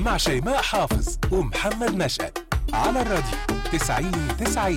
مع شيماء حافظ ومحمد نشأت على الراديو 90 90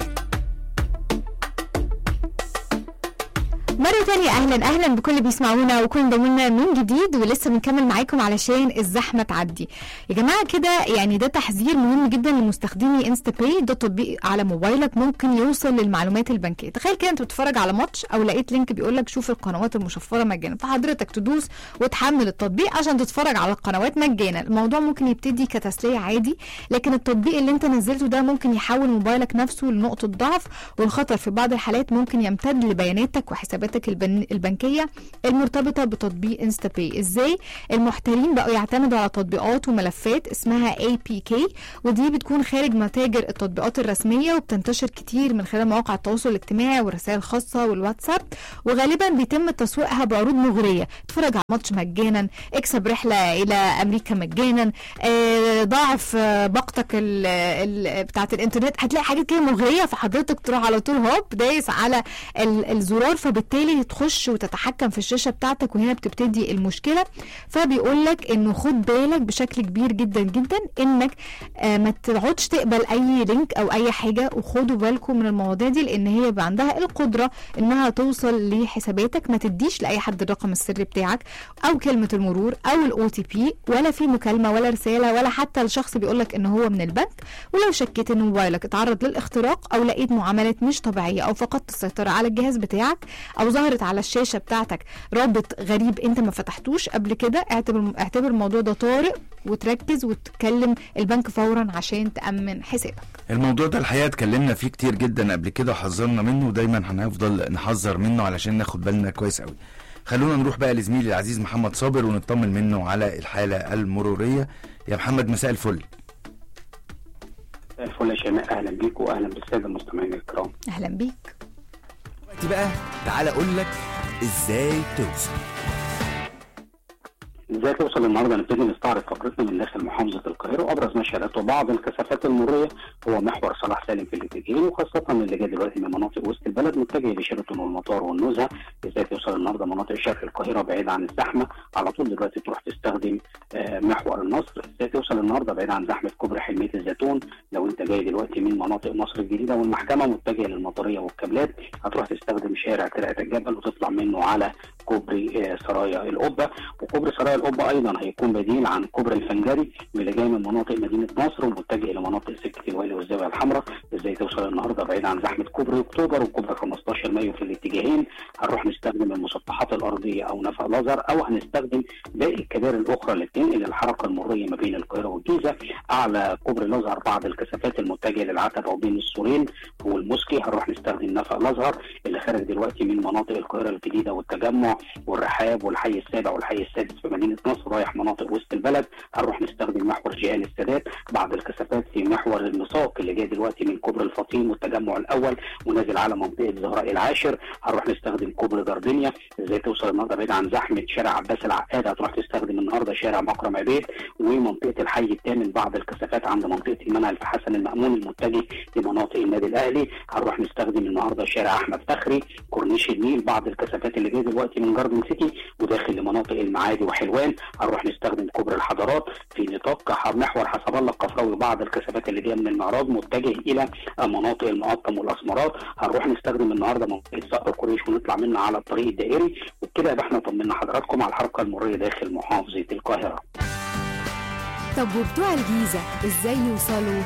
مرة تانية أهلا أهلا بكل اللي بيسمعونا وكل انضموا من جديد ولسه بنكمل معاكم علشان الزحمة تعدي. يا جماعة كده يعني ده تحذير مهم جدا لمستخدمي انستا باي ده تطبيق على موبايلك ممكن يوصل للمعلومات البنكية. تخيل كده أنت بتتفرج على ماتش أو لقيت لينك بيقول لك شوف القنوات المشفرة مجانا فحضرتك تدوس وتحمل التطبيق عشان تتفرج على القنوات مجانا. الموضوع ممكن يبتدي كتسلية عادي لكن التطبيق اللي أنت نزلته ده ممكن يحول موبايلك نفسه لنقطة ضعف والخطر في بعض الحالات ممكن يمتد لبياناتك وحساباتك البن... البنكيه المرتبطه بتطبيق انستا باي ازاي المحتالين بقوا يعتمدوا على تطبيقات وملفات اسمها اي بي كي ودي بتكون خارج متاجر التطبيقات الرسميه وبتنتشر كتير من خلال مواقع التواصل الاجتماعي والرسائل الخاصه والواتساب وغالبا بيتم تسويقها بعروض مغريه اتفرج على ماتش مجانا اكسب رحله الى امريكا مجانا آه، ضاعف آه، باقتك ال... ال... بتاعه الانترنت هتلاقي حاجات كده مغريه فحضرتك تروح على طول هوب دايس على ال... الزرار فبالتالي تخش وتتحكم في الشاشه بتاعتك وهنا بتبتدي المشكله فبيقول لك انه خد بالك بشكل كبير جدا جدا انك آه، ما تقعدش تقبل اي لينك او اي حاجه وخدوا بالكم من المواضيع دي لان هي بيبقى عندها القدره انها توصل لحساباتك ما تديش لاي حد الرقم السري بتاعك او كلمه المرور او الاو تي بي ولا في مكالمه ولا رساله ولا حتى الشخص بيقول لك ان هو من البنك ولو شكيت ان موبايلك اتعرض للاختراق او لقيت معاملات مش طبيعيه او فقدت السيطره على الجهاز بتاعك او ظهرت على الشاشه بتاعتك رابط غريب انت ما فتحتوش قبل كده اعتبر اعتبر الموضوع ده طارئ وتركز وتكلم البنك فورا عشان تامن حسابك الموضوع ده الحقيقه اتكلمنا فيه كتير جدا قبل كده وحذرنا منه ودايما هنفضل نحذر منه علشان ناخد بالنا كويس قوي خلونا نروح بقى لزميلي العزيز محمد صابر ونطمن منه على الحاله المروريه يا محمد مساء الفل الفل يا شيماء اهلا بيك واهلا بالساده المستمعين الكرام اهلا بيك دلوقتي بقى تعالى اقول لك ازاي توصل ازاي توصل النهارده نبتدي نستعرض فقرتنا من داخل محافظه القاهره وابرز ما شهدته بعض الكثافات المروريه هو محور صلاح سالم في الاتجاهين وخاصه اللي جاي دلوقتي من مناطق وسط البلد متجه لشيراتون والمطار والنزهه ازاي توصل النهارده مناطق شرق القاهره بعيد عن الزحمه على طول دلوقتي تروح تستخدم آه، محور النصر ازاي توصل النهارده بعيد عن زحمه كوبري حلميه الزيتون لو انت جاي دلوقتي من مناطق مصر الجديده والمحكمه متجه للمطريه والكابلات هتروح تستخدم شارع ترعه الجبل وتطلع منه على كوبري آه، سرايا القبه وكوبري سرايا القبه ايضا هيكون بديل عن كوبري الفنجري اللي جاي من مناطق مدينه نصر ومتجه الى مناطق سكه الوالي والزاويه الحمراء ازاي توصل النهارده بعيد عن زحمه كوبري اكتوبر وكوبري 15 مايو في الاتجاهين هنروح نستخدم المسطحات الارضيه او نفق لازر او هنستخدم باقي الكباري الاخرى اللي بتنقل الحركه المروريه ما بين القاهره والجيزه اعلى كوبري الازهر بعض الكثافات المتجهه للعتبه وبين السورين والمسكي هنروح نستخدم نفق الازهر اللي خارج دلوقتي من مناطق القاهره الجديده والتجمع والرحاب والحي السابع والحي السادس في مدينه نصر رايح مناطق وسط البلد هنروح نستخدم محور جيهان السادات بعض الكثافات في محور المساق اللي جاي دلوقتي من كوبري الفطيم والتجمع الاول ونازل على منطقه زهراء العاشر هنروح نستخدم كوبري جاردينيا ازاي توصل النهارده بعيد عن زحمه شارع عباس العقاد هتروح تستخدم النهارده شارع مكرم عبيد ومنطقه الحي الثامن بعض الكثافات عند منطقه المنهل في حسن المامون المتجه لمناطق النادي الاهلي هنروح نستخدم النهارده شارع احمد فخري كورنيش النيل بعض الكثافات اللي جايه دلوقتي من جاردن سيتي وداخل لمناطق المعادي وحلوان هنروح نستخدم كوبري الحضارات في نطاق محور حسب الله القفراوي بعض الكثافات اللي جايه من المعراض متجه الى مناطق المقطم والاسمرات هنروح نستخدم النهارده منطقه صقر قريش ونطلع منها على الطريق الدائري وبكده يبقى احنا طمنا حضراتكم على الحركه المروريه داخل محافظه القاهره طب وبتوع الجيزة ازاي يوصلوا؟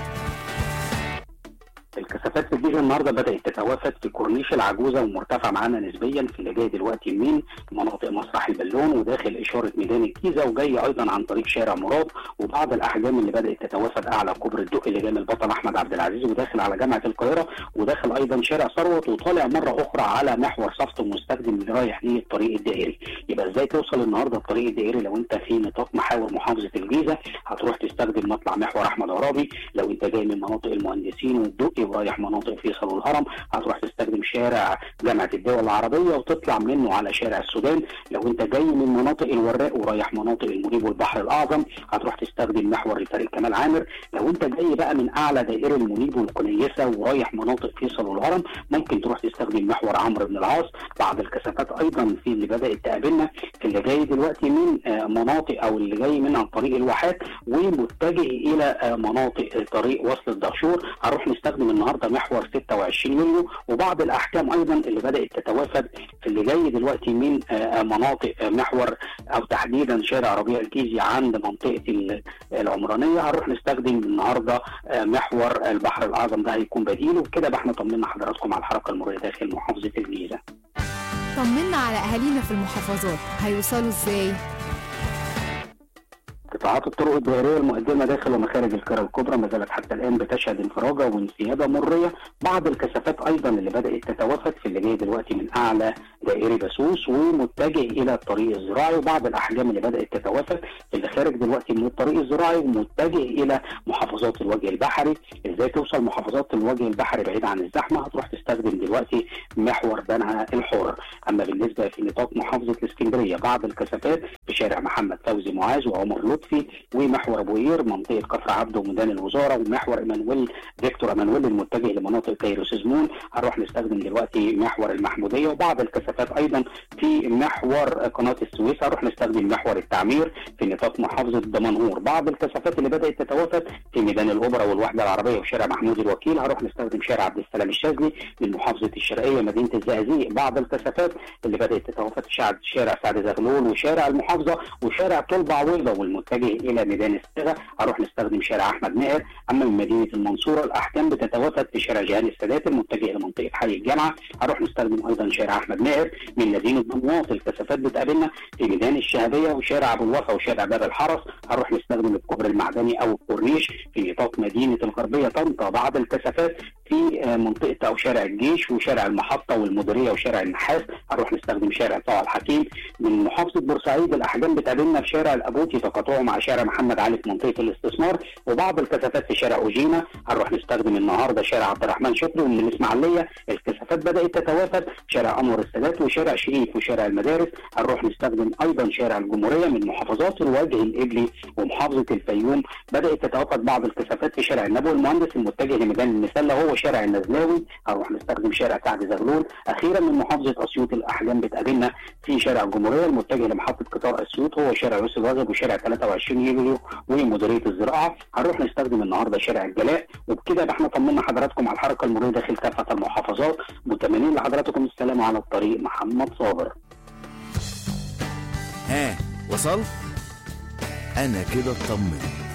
الكثافات في الجيزه النهارده بدات تتوافد في كورنيش العجوزه ومرتفع معانا نسبيا في اللي جاي دلوقتي من مناطق مسرح البالون وداخل اشاره ميدان الجيزه وجاي ايضا عن طريق شارع مراد وبعض الاحجام اللي بدات تتوافد اعلى كوبري الدق اللي جاي من البطل احمد عبد العزيز وداخل على جامعه القاهره وداخل ايضا شارع ثروت وطالع مره اخرى على محور صفت المستخدم اللي رايح للطريق الدائري يبقى ازاي توصل النهارده الطريق الدائري لو انت في نطاق محاور محافظه الجيزه هتروح تستخدم مطلع محور احمد عرابي لو انت جاي من مناطق المهندسين والدقي ورايح مناطق فيصل والهرم هتروح تستخدم شارع جامعه الدول العربيه وتطلع منه على شارع السودان لو انت جاي من مناطق الوراق ورايح مناطق المنيب والبحر الاعظم هتروح تستخدم محور طريق كمال عامر لو انت جاي بقى من اعلى دائري المنيب والكنيسه ورايح مناطق فيصل والهرم ممكن تروح تستخدم محور عمرو بن العاص بعض الكثافات ايضا في اللي بدات تقابلنا في اللي جاي دلوقتي من آه، مناطق او اللي جاي من عن طريق الواحات ومتجه الى آه، مناطق طريق وصل الدهشور هنروح نستخدم النهارده محور 26 يوليو وبعض الاحكام ايضا اللي بدات تتوافد في اللي جاي دلوقتي من آه، مناطق آه، محور او تحديدا شارع ربيع الجيزي عند منطقه ال- العمرانيه هنروح نستخدم النهارده آه، محور البحر الاعظم ده هيكون بديل وبكده بقى احنا طمنا حضراتكم على الحركه المروريه داخل محافظه الجيزه. طمنا على أهالينا في المحافظات هيوصلوا إزاي؟ قطاعات الطرق الدائريه المقدمه داخل ومخارج القرى الكبرى ما زالت حتى الان بتشهد انفراجه وانسيابه مريه بعض الكثافات ايضا اللي بدات تتوافد في اللي جاي دلوقتي من اعلى دائري بسوس ومتجه الى الطريق الزراعي وبعض الاحجام اللي بدات تتوافد في اللي خارج دلوقتي من الطريق الزراعي ومتجه الى محافظات الوجه البحري ازاي توصل محافظات الوجه البحري بعيد عن الزحمه هتروح تستخدم دلوقتي محور بنها الحر اما بالنسبه في نطاق محافظه الاسكندريه بعض الكثافات في شارع محمد فوزي معاذ وعمر لطفي ومحور ابو قير منطقه كفر عبده وميدان الوزاره ومحور ايمانويل فيكتور ايمانويل المتجه لمناطق كايرو سيزمون هنروح نستخدم دلوقتي محور المحموديه وبعض الكثافات ايضا في محور قناه السويس هنروح نستخدم محور التعمير في نطاق محافظه دمنهور بعض الكثافات اللي بدات تتوافد في ميدان الاوبرا والوحده العربيه وشارع محمود الوكيل هنروح نستخدم شارع عبد السلام الشاذلي من محافظه الشرقيه مدينه الزقازيق بعض الكثافات اللي بدات تتوافد في شارع شارع سعد زغلول وشارع المحافظه وشارع طلبة عويضه والمتجه الى ميدان الصاغه هنروح نستخدم شارع احمد ماهر اما من مدينه المنصوره الاحكام بتتوافد في شارع جهان السادات المتجه لمنطقه حي الجامعه هنروح نستخدم ايضا شارع احمد ماهر من مدينه دمياط الكثافات بتقابلنا في ميدان الشهبيه وشارع ابو الوفا وشارع باب الحرس هنروح نستخدم الكوبري المعدني او الكورنيش في نطاق مدينه الغربيه طنطا بعض الكثافات في آه، منطقه او شارع الجيش وشارع المحطه والمديريه وشارع النحاس هنروح نستخدم شارع طه الحكيم من محافظه بورسعيد الاحجام بتقابلنا في شارع الابوتي تقاطعه مع شارع محمد علي في منطقه الاستثمار وبعض الكثافات في شارع اوجينا هنروح نستخدم النهارده شارع عبد الرحمن شكري ومن الاسماعيليه الكثافات بدات تتوافد شارع انور السادات وشارع شريف وشارع المدارس هنروح نستخدم ايضا شارع الجمهوريه من محافظات الوجه القبلي ومحافظه الفيوم بدات تتوافد بعض الكثافات في شارع النبوي المهندس المتجه لميدان المسله هو شارع النزلاوي هنروح نستخدم شارع سعد زغلول اخيرا من محافظه اسيوط الاحجام بتقابلنا في شارع الجمهوريه المتجه لمحطه قطار اسيوط هو شارع يوسف الراغب وشارع 23 يوليو ومديريه الزراعه هنروح نستخدم النهارده شارع الجلاء وبكده يبقى احنا طمنا حضراتكم على الحركه المروريه داخل كافه المحافظات متمنين لحضراتكم السلام على الطريق محمد صابر ها وصلت انا كده اطمنت